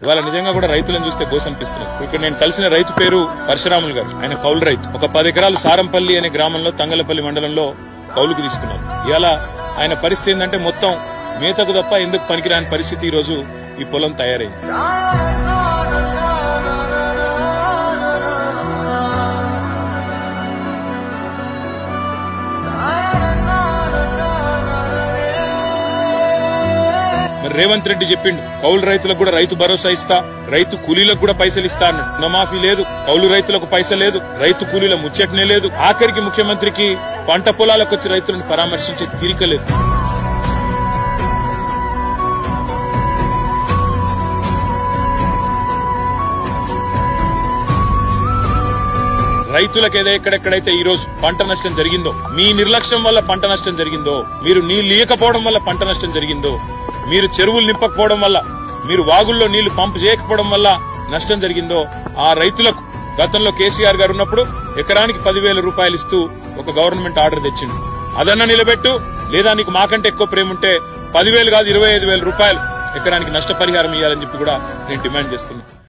ఇవాళ నిజంగా కూడా రైతులను చూస్తే గోస అనిపిస్తుంది ఇక్కడ నేను కలిసిన రైతు పేరు పరశురాములు గారు ఆయన కౌలు రైతు ఒక పది ఎకరాలు సారంపల్లి అనే గ్రామంలో తంగలపల్లి మండలంలో కౌలుకు తీసుకున్నారు ఇవాళ ఆయన పరిస్థితి ఏంటంటే మొత్తం మేతకు తప్ప ఎందుకు పనికిరాని పరిస్థితి ఈ రోజు ఈ పొలం తయారైంది మరి రేవంత్ రెడ్డి చెప్పిండు కౌలు రైతులకు కూడా రైతు భరోసా ఇస్తా రైతు కూలీలకు కూడా పైసలు ఇస్తా అన్నాడు రుణమాఫీ లేదు కౌలు రైతులకు పైస లేదు రైతు కూలీల ముచ్చటనే లేదు ఆఖరికి ముఖ్యమంత్రికి పంట పొలాలకు వచ్చి రైతులను పరామర్శించే తీరిక లేదు రైతులకు ఏదో ఎక్కడెక్కడైతే ఈ రోజు పంట నష్టం జరిగిందో మీ నిర్లక్ష్యం వల్ల పంట నష్టం జరిగిందో మీరు నీళ్లు లేకపోవడం వల్ల పంట నష్టం జరిగిందో మీరు చెరువులు నింపకపోవడం వల్ల మీరు వాగుల్లో నీళ్లు పంపు చేయకపోవడం వల్ల నష్టం జరిగిందో ఆ రైతులకు గతంలో కేసీఆర్ గారు ఉన్నప్పుడు ఎకరానికి పదివేల రూపాయలు ఇస్తూ ఒక గవర్నమెంట్ ఆర్డర్ తెచ్చిండు అదన్నా నిలబెట్టు లేదా నీకు మాకంటే ఎక్కువ ప్రేమ ఉంటే పదివేలు కాదు ఇరవై ఐదు వేల రూపాయలు ఎకరానికి నష్టపరిహారం ఇవ్వాలని చెప్పి కూడా నేను డిమాండ్ చేస్తున్నా